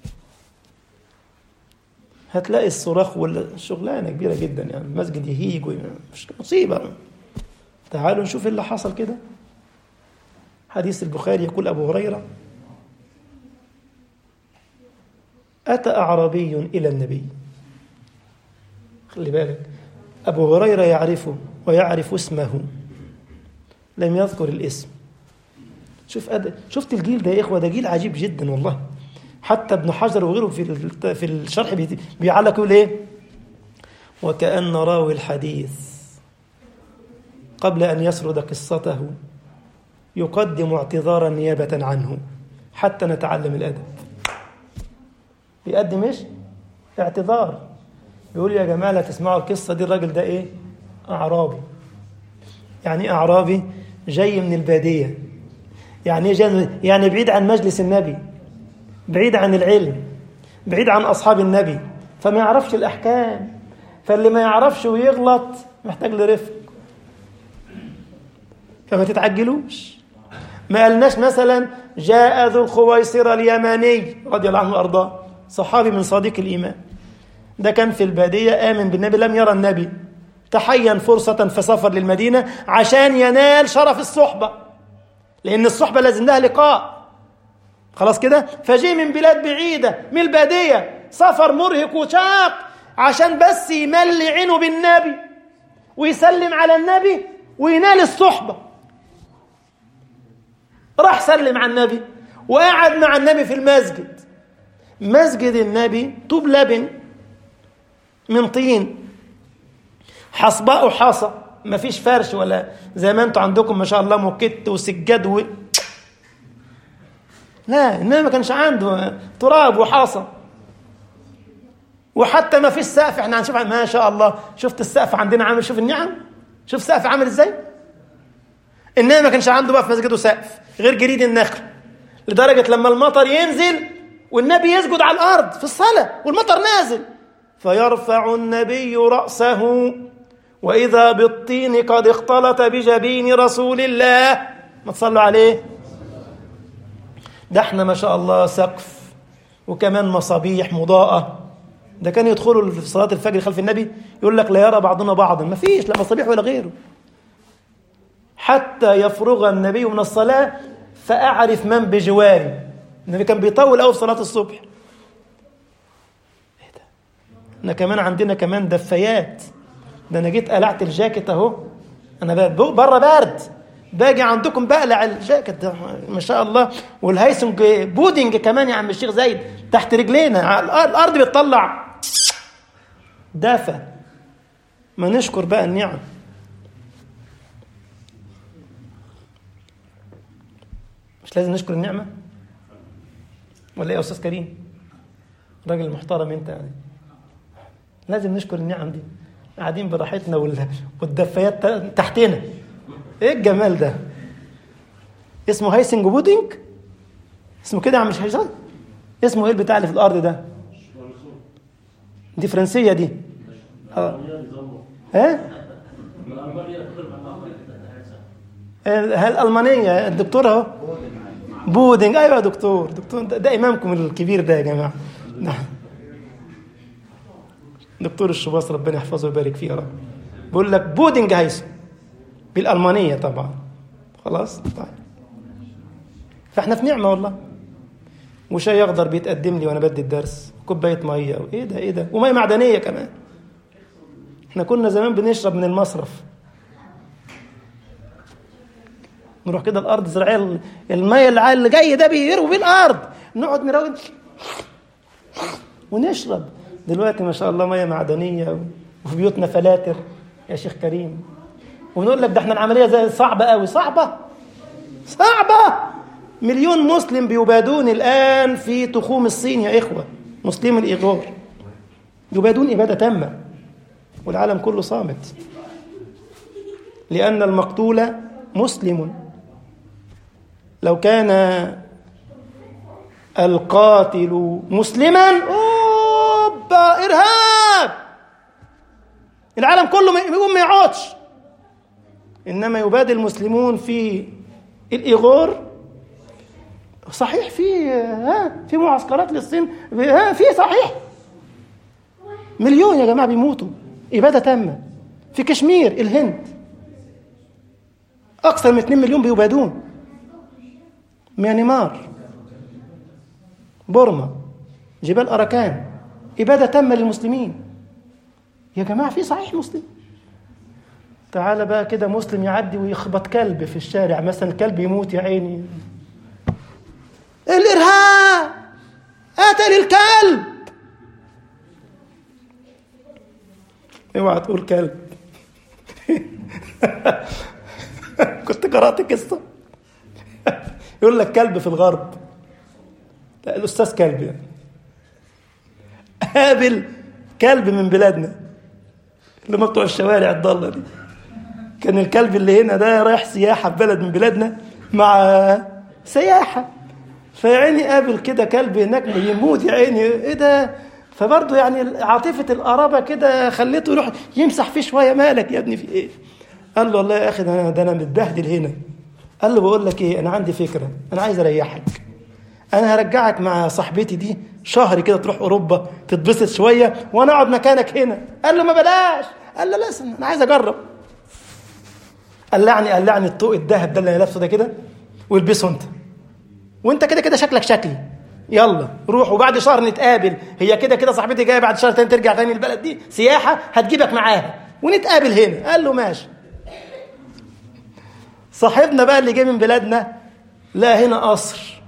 هتلاقي الصراخ والشغلانة كبيرة جدا يعني المسجد يهيج مش مصيبة تعالوا نشوف اللي حصل كده حديث البخاري يقول أبو هريرة أتى أعرابي إلى النبي خلي بالك أبو هريرة يعرفه ويعرف اسمه لم يذكر الاسم شوف أد... شفت الجيل ده يا إخوة ده جيل عجيب جدا والله حتى ابن حجر وغيره في في الشرح بيعلق يقول ايه وكأن راوي الحديث قبل أن يسرد قصته يقدم اعتذارا نيابة عنه حتى نتعلم الأدب بيقدم ايش؟ اعتذار بيقول يا جماعة لا تسمعوا القصة دي الراجل ده ايه؟ أعرابي يعني ايه أعرابي؟ جاي من البادية يعني جاي يعني بعيد عن مجلس النبي بعيد عن العلم بعيد عن أصحاب النبي فما يعرفش الأحكام فاللي ما يعرفش ويغلط محتاج لرفق فما تتعجلوش ما قالناش مثلا جاء ذو الخويصرة اليماني رضي الله عنه وأرضاه صحابي من صديق الإيمان ده كان في البادية آمن بالنبي لم يرى النبي تحين فرصة فسافر للمدينة عشان ينال شرف الصحبة لأن الصحبة لازم لها لقاء خلاص كده فجي من بلاد بعيدة من البادية سفر مرهق وشاق عشان بس يملي عينه بالنبي ويسلم على النبي وينال الصحبة راح سلم على النبي وقعد مع النبي في المسجد مسجد النبي طوب لبن من طين حصباء حصى ما فيش فرش ولا زي ما انتوا عندكم ما شاء الله موكت وسجاد و... لا النبي ما كانش عنده تراب وحاصة وحتى ما فيش سقف احنا هنشوف ما شاء الله شفت السقف عندنا عامل شوف النعم شوف سقف عامل ازاي النبي ما كانش عنده بقى في مسجده سقف غير جريد النخل لدرجة لما المطر ينزل والنبي يسجد على الأرض في الصلاة والمطر نازل فيرفع النبي رأسه وإذا بالطين قد اختلط بجبين رسول الله ما تصلوا عليه ده احنا ما شاء الله سقف وكمان مصابيح مضاءة ده كان يدخلوا في صلاة الفجر خلف النبي يقول لك لا يرى بعضنا بعضا ما فيش لا مصابيح ولا غيره حتى يفرغ النبي من الصلاة فأعرف من بجواري النبي كان بيطول قوي في صلاة الصبح ايه ده احنا كمان عندنا كمان دفايات ده انا جيت قلعت الجاكيت اهو انا بره برد باجي عندكم بقلع الجاكيت ده ما شاء الله والهيسنج بودنج كمان يا عم الشيخ زايد تحت رجلينا الارض بتطلع دافى ما نشكر بقى النعم مش لازم نشكر النعمه ولا ايه يا استاذ كريم راجل محترم انت يعني لازم نشكر النعم دي قاعدين براحتنا والدفايات تحتنا ايه الجمال ده اسمه هايسنج بودنج اسمه كده يا عم مش هيشان اسمه ايه البتاع اللي في الارض ده دي فرنسيه دي اه ها هل الالمانيه الدكتور اهو بودنج ايوه يا دكتور دكتور ده, ده امامكم الكبير ده يا جماعه نعم دكتور الشباص ربنا يحفظه ويبارك فيه يا رب بيقول لك بودنج هيثم بالالمانيه طبعا خلاص طيب فاحنا في نعمه والله وشاي اخضر بيتقدم لي وانا بدي الدرس كوبايه ميه وايه ده ايه ده وميه معدنيه كمان احنا كنا زمان بنشرب من المصرف نروح كده الارض زراعيه الميه اللي اللي جاي ده بيروي بيه الارض نقعد نراوي ونشرب دلوقتي ما شاء الله ميه معدنيه وفي بيوتنا فلاتر يا شيخ كريم ونقول لك ده احنا العمليه زي صعبه قوي صعبه صعبه مليون مسلم بيبادون الان في تخوم الصين يا اخوه مسلم الايغور يبادون اباده تامه والعالم كله صامت لان المقتول مسلم لو كان القاتل مسلما اوبا ارهاب العالم كله يقوم ما يقعدش انما يبادل المسلمون في الايغور صحيح في ها في معسكرات للصين ها في صحيح مليون يا جماعه بيموتوا اباده تامه في كشمير الهند اكثر من 2 مليون بيبادون ميانمار بورما جبال أراكان إبادة تامة للمسلمين يا جماعة في صحيح مسلم تعال بقى كده مسلم يعدي ويخبط كلب في الشارع مثلا الكلب يموت يا عيني الإرهاب قتل الكلب اوعى تقول كلب كنت قرأت قصة يقول لك كلب في الغرب لا الأستاذ كلب يعني قابل كلب من بلادنا اللي هم بتوع الشوارع الضالة دي كان الكلب اللي هنا ده رايح سياحة في بلد من بلادنا مع سياحة فيا عيني قابل كده كلب هناك يموت يا عيني ايه ده فبرضه يعني عاطفة القرابة كده خليته يروح يمسح فيه شوية مالك يا ابني في ايه؟ قال له والله يا اخي ده انا ده انا متبهدل هنا قال له بقول لك ايه انا عندي فكرة انا عايز اريحك انا هرجعك مع صاحبتي دي شهر كده تروح اوروبا تتبسط شويه وانا اقعد مكانك هنا قال له ما بلاش قال له لا استنى انا عايز اجرب قلعني قلعني الطوق الذهب ده اللي انا لابسه ده كده والبسه انت وانت كده كده شكلك شكلي يلا روح وبعد شهر نتقابل هي كده كده صاحبتي جايه بعد شهر تاني ترجع تاني البلد دي سياحه هتجيبك معاها ونتقابل هنا قال له ماشي صاحبنا بقى اللي جاي من بلادنا لا هنا قصر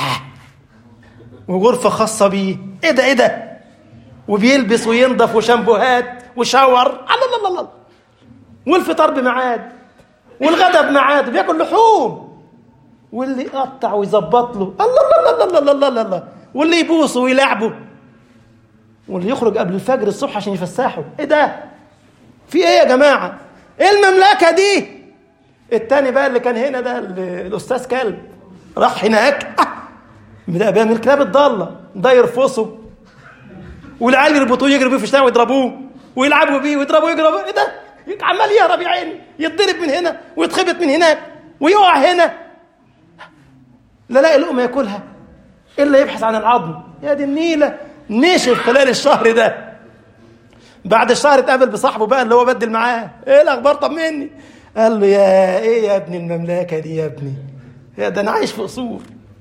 وغرفة خاصة بيه ايه ده ايه ده وبيلبس وينضف وشامبوهات وشاور الله الله الله والفطار بميعاد والغدا بميعاد وبياكل لحوم واللي يقطع ويظبط له الله الله الله الله الله الله الله واللي يبوسه ويلعبه واللي يخرج قبل الفجر الصبح عشان يفسحه ايه ده في ايه يا جماعه ايه المملكه دي التاني بقى اللي كان هنا ده الاستاذ كلب راح هناك ده بقى من الكلاب الضاله ده يرفصه والعيال يربطوه يجروا بيه في الشارع ويضربوه ويلعبوا بيه ويضربوه يجروا ايه ده عمال يهرب يا عيني يتضرب من هنا ويتخبط من هناك ويقع هنا لا لاقي لقمه ياكلها الا يبحث عن العظم يا دي النيله نشف خلال الشهر ده بعد الشهر اتقابل بصاحبه بقى اللي هو بدل معاه ايه الاخبار طمني قال له يا ايه يا ابني المملكه دي يا ابني يا ده انا عايش في قصور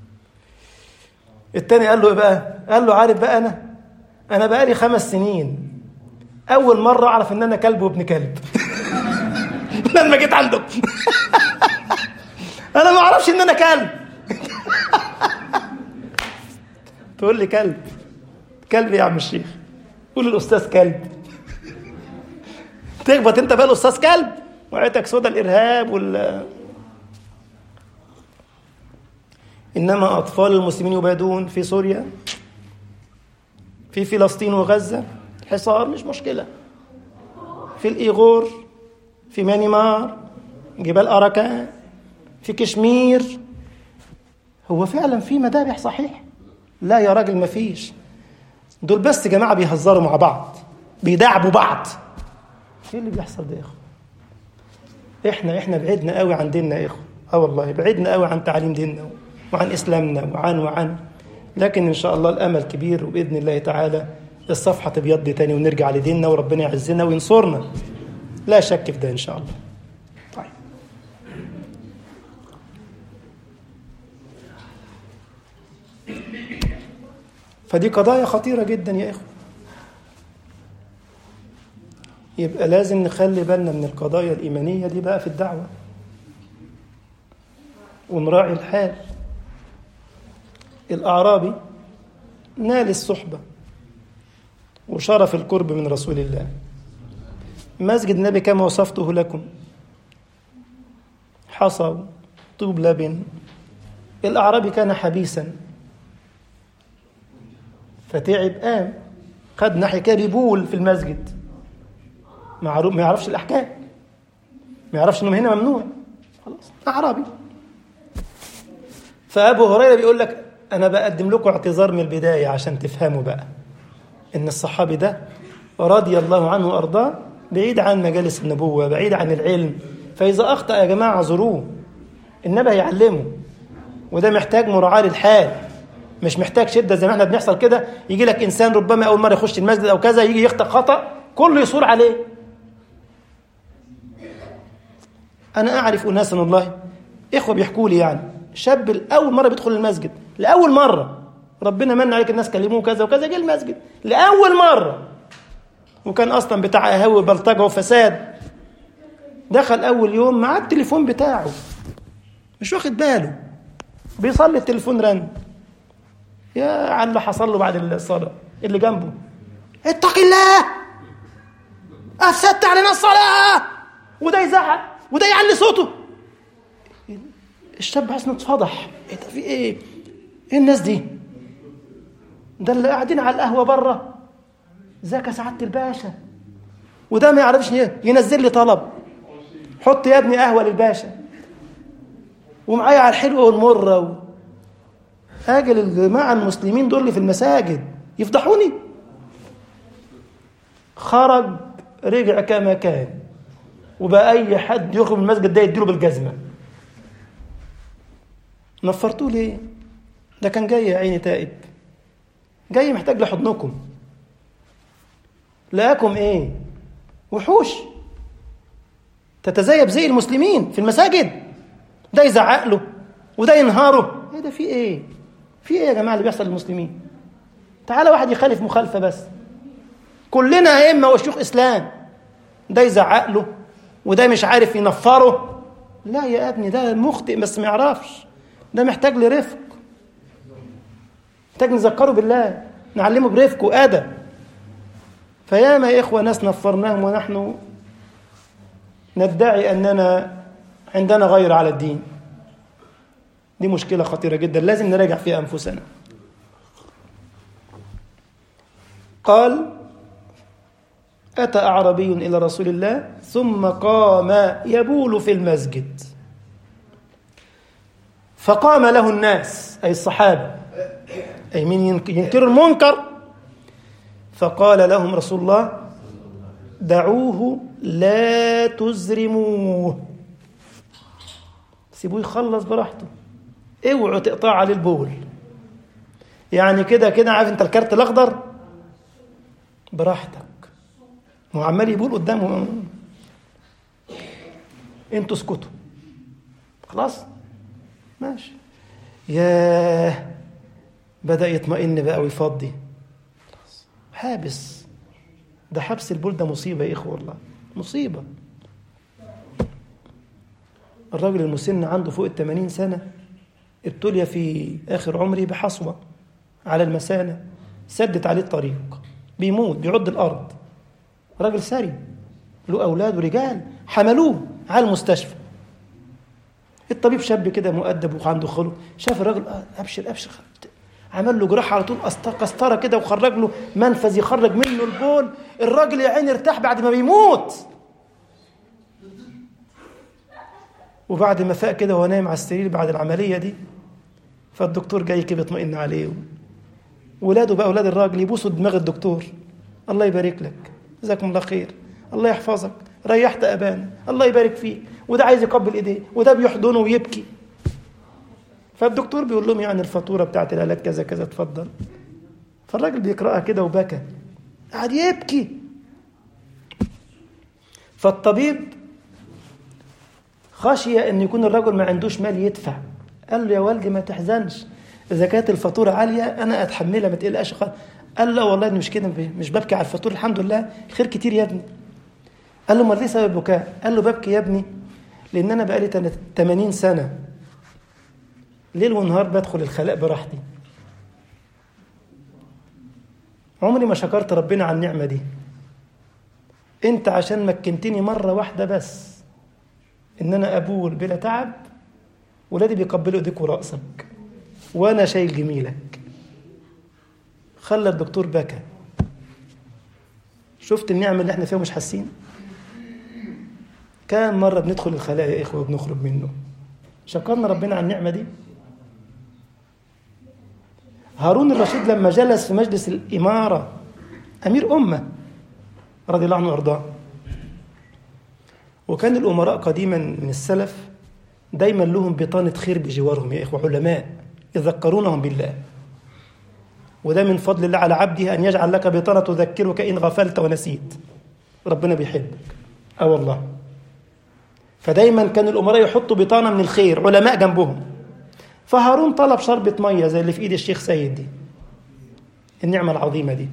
التاني قال له ايه بقى قال له عارف بقى انا انا بقى لي خمس سنين اول مره اعرف ان انا كلب وابن كلب لما جيت عنده انا ما اعرفش ان انا كلب تقول لي كلب كلب يا عم الشيخ قول الاستاذ كلب تخبط انت بقى الاستاذ كلب وعيتك سودا الارهاب وال انما اطفال المسلمين يبادون في سوريا في فلسطين وغزه حصار مش مشكله في الايغور في ميانمار جبال اراكان في كشمير هو فعلا في مذابح صحيح لا يا راجل ما فيش دول بس جماعه بيهزروا مع بعض بيدعبوا بعض ايه اللي بيحصل ده يا اخوه احنا احنا بعدنا قوي عن ديننا يا اخوه اه والله بعدنا قوي عن تعاليم ديننا وعن اسلامنا وعن وعن لكن ان شاء الله الامل كبير وباذن الله تعالى الصفحه تبيض تاني ونرجع لديننا وربنا يعزنا وينصرنا لا شك في ده ان شاء الله طيب فدي قضايا خطيره جدا يا اخوه يبقى لازم نخلي بالنا من القضايا الإيمانية دي بقى في الدعوة ونراعي الحال الأعرابي نال الصحبة وشرف القرب من رسول الله مسجد النبي كما وصفته لكم حصى طوب لبن الأعرابي كان حبيسا فتعب قام خد ناحية كده بيبول في المسجد معروف ما يعرفش الأحكام ما يعرفش إنه هنا ممنوع خلاص أعرابي فأبو هريرة بيقول لك أنا بقدم لكم اعتذار من البداية عشان تفهموا بقى إن الصحابي ده رضي الله عنه وأرضاه بعيد عن مجالس النبوة بعيد عن العلم فإذا أخطأ يا جماعة اعذروه النبي هيعلمه وده محتاج مراعاة للحال مش محتاج شدة زي ما احنا بنحصل كده يجي لك إنسان ربما أول مرة يخش المسجد أو كذا يجي يخطأ خطأ كله يصور عليه أنا أعرف أناسا والله إخوة بيحكوا لي يعني شاب الأول مرة بيدخل المسجد لأول مرة ربنا من عليك الناس كلموه كذا وكذا جه المسجد لأول مرة وكان أصلا بتاع قهوة وبلطجة وفساد دخل أول يوم مع التليفون بتاعه مش واخد باله بيصلي التليفون رن يا على اللي حصل له بعد الصلاة اللي جنبه اتق الله أفسدت علينا الصلاة وده يزعق وده يعلي صوته الشاب حاسس انه اتفضح ايه ده في ايه؟ ايه الناس دي؟ ده اللي قاعدين على القهوه بره ازيك يا سعاده الباشا وده ما يعرفش ايه ينزل لي طلب حط يا ابني قهوه للباشا ومعايا على الحلوه والمره و... اجي الجماعه المسلمين دول اللي في المساجد يفضحوني خرج رجع كما كان وبقى اي حد يخرج من المسجد ده يديله بالجزمه نفرتوه ليه ده كان جاي يا عيني تائب جاي محتاج لحضنكم لقاكم ايه وحوش تتزيب زي المسلمين في المساجد ده يزعق له وده ينهاره ايه ده في ايه في ايه يا جماعه اللي بيحصل للمسلمين تعالى واحد يخالف مخالفه بس كلنا ائمه وشيوخ اسلام ده يزعق له وده مش عارف ينفره لا يا ابني ده مخطئ بس ما يعرفش ده محتاج لرفق محتاج نذكره بالله نعلمه برفق وأدب فياما يا إخوة ناس نفرناهم ونحن ندعي أننا عندنا غير على الدين دي مشكلة خطيرة جدا لازم نراجع فيها أنفسنا قال أتى أعربي إلى رسول الله ثم قام يبول في المسجد فقام له الناس أي الصحابة أي من ينكر المنكر فقال لهم رسول الله دعوه لا تزرموه سيبوه يخلص براحته اوعوا تقطع عليه البول يعني كده كده عارف انت الكارت الاخضر براحتك هو عمال يبول قدامه انتوا اسكتوا خلاص ماشي ياه بدأ يطمئن بقى ويفضي حابس ده حبس البول ده مصيبة يا إخوة والله مصيبة الراجل المسن عنده فوق الثمانين سنة ابتلي في آخر عمره بحصوة على المثانة سدت عليه الطريق بيموت بيعض الأرض راجل سري له أولاد ورجال حملوه على المستشفى الطبيب شاب كده مؤدب وعنده خلق شاف الراجل ابشر ابشر عمل له جراحه على طول قسطره كده وخرج له منفذ يخرج منه البول الراجل يا عيني ارتاح بعد ما بيموت وبعد ما فاق كده وهو نايم على السرير بعد العمليه دي فالدكتور جاي كده بيطمئن عليه ولاده بقى اولاد الراجل يبوسوا دماغ الدكتور الله يبارك لك جزاكم الله خير الله يحفظك ريحت ابانا الله يبارك فيك وده عايز يقبل ايديه وده بيحضنه ويبكي فالدكتور بيقول لهم يعني الفاتوره بتاعت العلاج كذا كذا اتفضل فالراجل بيقراها كده وبكى قعد يبكي فالطبيب خشي ان يكون الرجل ما عندوش مال يدفع قال له يا والدي ما تحزنش اذا كانت الفاتوره عاليه انا اتحملها ما تقلقش خالص قال لا والله مش كده مش ببكي على الفاتوره الحمد لله خير كتير يا ابني قال له امال ليه سبب البكاء قال له ببكي يا ابني لان انا بقالي 80 سنه ليل ونهار بدخل الخلاء براحتي عمري ما شكرت ربنا على النعمه دي انت عشان مكنتني مره واحده بس ان انا ابول بلا تعب ولادي بيقبلوا ايديك وراسك وانا شايل جميلك خلى الدكتور بكى شفت النعمه اللي احنا فيها مش حاسين كام مره بندخل الخلاء يا اخوه وبنخرج منه شكرنا ربنا على النعمه دي هارون الرشيد لما جلس في مجلس الاماره امير امه رضي الله عنه وارضاه وكان الامراء قديما من السلف دايما لهم بطانه خير بجوارهم يا اخوه علماء يذكرونهم بالله وده من فضل الله على عبده ان يجعل لك بطانه تذكرك ان غفلت ونسيت ربنا بيحبك اه والله فدايما كان الامراء يحطوا بطانه من الخير علماء جنبهم فهارون طلب شربة مية زي اللي في ايد الشيخ سيد دي النعمة العظيمة دي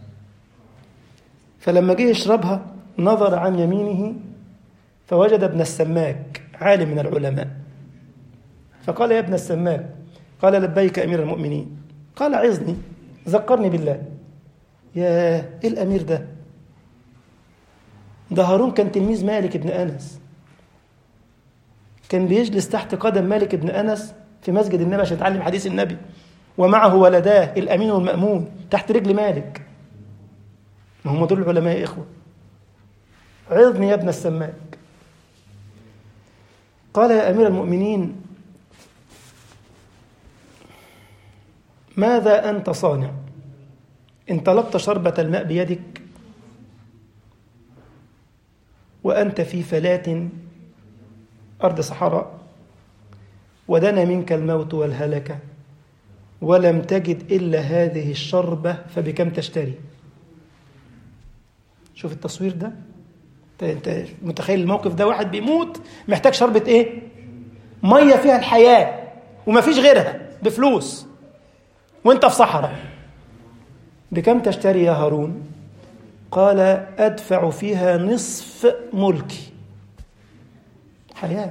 فلما جه يشربها نظر عن يمينه فوجد ابن السماك عالم من العلماء فقال يا ابن السماك قال لبيك امير المؤمنين قال عظني ذكرني بالله يا ايه الامير ده ده هارون كان تلميذ مالك بن انس كان بيجلس تحت قدم مالك بن انس في مسجد النبي عشان يتعلم حديث النبي ومعه ولداه الامين والمامون تحت رجل مالك ما هم دول العلماء يا اخوه عظني يا ابن السماك قال يا امير المؤمنين ماذا انت صانع ان طلبت شربه الماء بيدك وانت في فلاه ارض صحراء ودنا منك الموت والهلكه ولم تجد الا هذه الشربه فبكم تشتري شوف التصوير ده انت متخيل الموقف ده واحد بيموت محتاج شربة ايه مية فيها الحياة ومفيش غيرها بفلوس وانت في صحراء بكم تشتري يا هارون قال أدفع فيها نصف ملكي حياة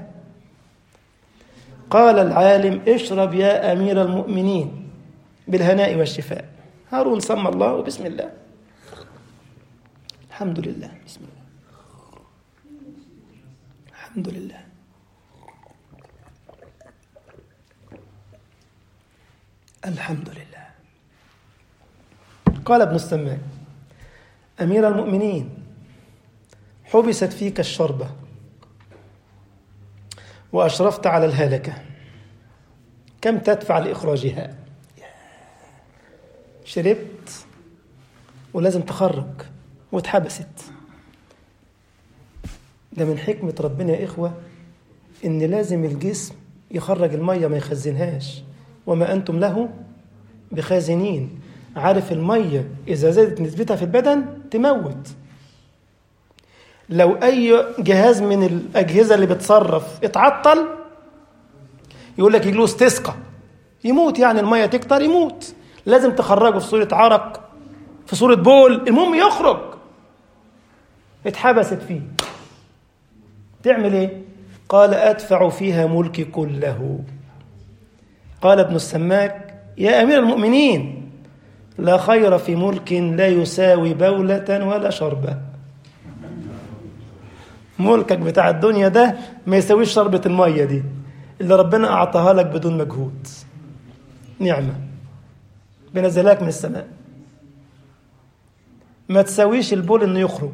قال العالم اشرب يا أمير المؤمنين بالهناء والشفاء هارون سمى الله وبسم الله الحمد لله بسم الله الحمد لله الحمد لله قال ابن السماك أمير المؤمنين حبست فيك الشربة وأشرفت على الهلكة كم تدفع لإخراجها شربت ولازم تخرج واتحبست ده من حكمة ربنا يا إخوة إن لازم الجسم يخرج المية ما يخزنهاش وما أنتم له بخازنين عارف المية إذا زادت نسبتها في البدن تموت لو أي جهاز من الأجهزة اللي بتصرف اتعطل يقول لك يجيله استسقى يموت يعني المية تكتر يموت لازم تخرجه في صورة عرق في صورة بول المهم يخرج اتحبست فيه تعمل ايه قال ادفع فيها ملكي كله قال ابن السماك يا امير المؤمنين لا خير في ملك لا يساوي بولة ولا شربة ملكك بتاع الدنيا ده ما يساويش شربة المية دي اللي ربنا أعطاها لك بدون مجهود نعمة بنزلك من السماء ما تساويش البول انه يخرج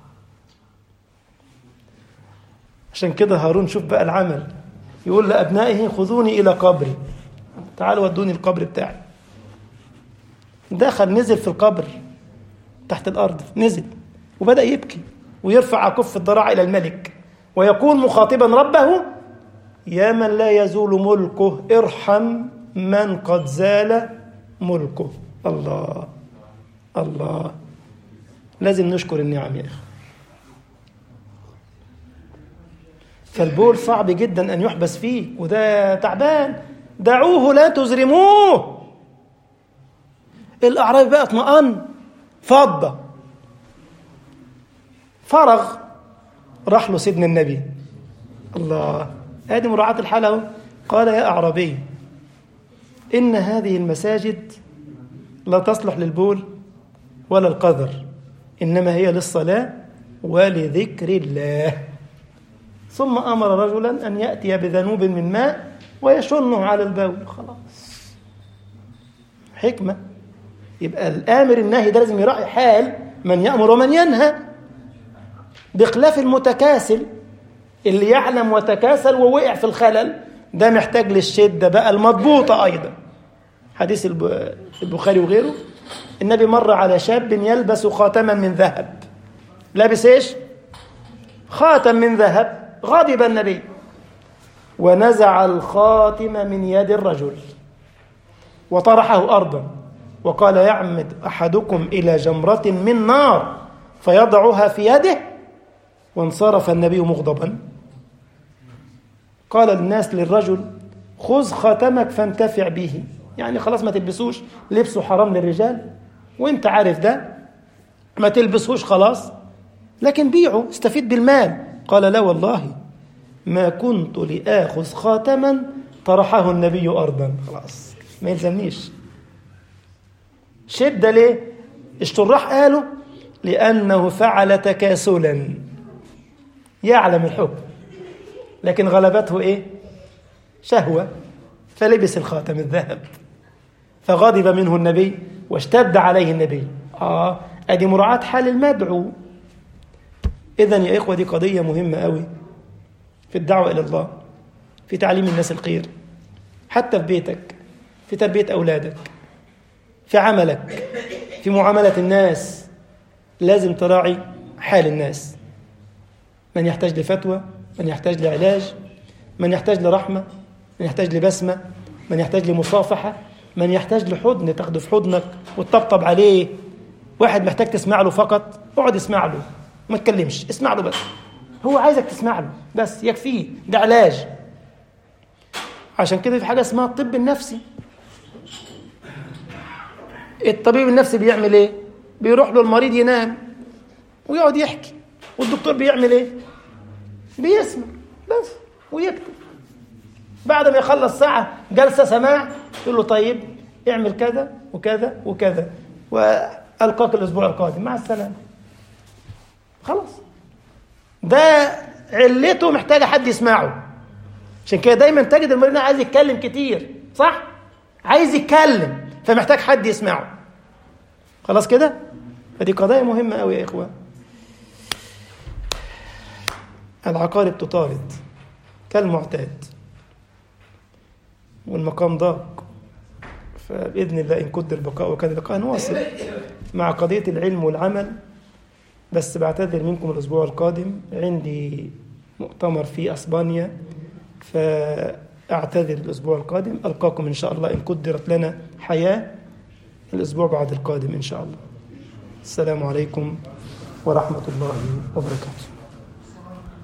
عشان كده هارون شوف بقى العمل يقول لأبنائه خذوني إلى قبري تعالوا ودوني القبر بتاعي دخل نزل في القبر تحت الأرض نزل وبدأ يبكي ويرفع كف الضراع إلى الملك ويقول مخاطبا ربه يا من لا يزول ملكه ارحم من قد زال ملكه الله الله لازم نشكر النعم يا اخي فالبول صعب جدا ان يحبس فيه وده تعبان دعوه لا تزرموه الاعرابي بقى اطمئن فضه فرغ راح له سيدنا النبي الله ادي مراعاه الحاله قال يا اعرابي ان هذه المساجد لا تصلح للبول ولا القذر انما هي للصلاه ولذكر الله ثم امر رجلا ان ياتي بذنوب من ماء ويشنه على البول خلاص حكمه يبقى الامر الناهي ده لازم يراعي حال من يامر ومن ينهى بخلاف المتكاسل اللي يعلم وتكاسل ووقع في الخلل ده محتاج للشده بقى المضبوطه ايضا حديث البخاري وغيره النبي مر على شاب يلبس خاتما من ذهب لابس ايش خاتم من ذهب غضب النبي ونزع الخاتم من يد الرجل وطرحه ارضا وقال يعمد احدكم الى جمره من نار فيضعها في يده وانصرف النبي مغضبا قال الناس للرجل خذ خاتمك فانتفع به يعني خلاص ما تلبسوش لبسه حرام للرجال وانت عارف ده ما تلبسوش خلاص لكن بيعه استفيد بالمال قال لا والله ما كنت لآخذ خاتما طرحه النبي أرضا خلاص ما يلزمنيش شدة ليه الشراح قالوا لأنه فعل تكاسلا يعلم الحكم لكن غلبته ايه شهوة فلبس الخاتم الذهب فغضب منه النبي واشتد عليه النبي اه ادي مراعاة حال المدعو اذا يا اخوة دي قضية مهمة قوي في الدعوة الى الله في تعليم الناس الخير حتى في بيتك في تربية اولادك في عملك في معاملة الناس لازم تراعي حال الناس من يحتاج لفتوى من يحتاج لعلاج من يحتاج لرحمة من يحتاج لبسمة من يحتاج لمصافحة من يحتاج لحضن تاخده في حضنك وتطبطب عليه واحد محتاج تسمع له فقط اقعد اسمع له ما تكلمش اسمع له بس هو عايزك تسمع له بس يكفيه ده علاج عشان كده في حاجة اسمها الطب النفسي الطبيب النفسي بيعمل ايه بيروح له المريض ينام ويقعد يحكي والدكتور بيعمل ايه بيسمع بس ويكتب بعد ما يخلص ساعة جلسة سماع يقول له طيب اعمل كذا وكذا وكذا وألقاك الأسبوع القادم مع السلامة خلاص ده علته محتاجة حد يسمعه عشان كده دايما تجد المريض عايز يتكلم كتير صح؟ عايز يتكلم فمحتاج حد يسمعه خلاص كده؟ فدي قضايا مهمة قوي يا إخوان العقارب تطارد كالمعتاد والمقام ضاق فبإذن الله إن قدر البقاء وكان اللقاء نواصل مع قضية العلم والعمل بس بعتذر منكم الأسبوع القادم عندي مؤتمر في أسبانيا فأعتذر الأسبوع القادم ألقاكم إن شاء الله إن قدرت لنا حياة الأسبوع بعد القادم إن شاء الله السلام عليكم ورحمة الله وبركاته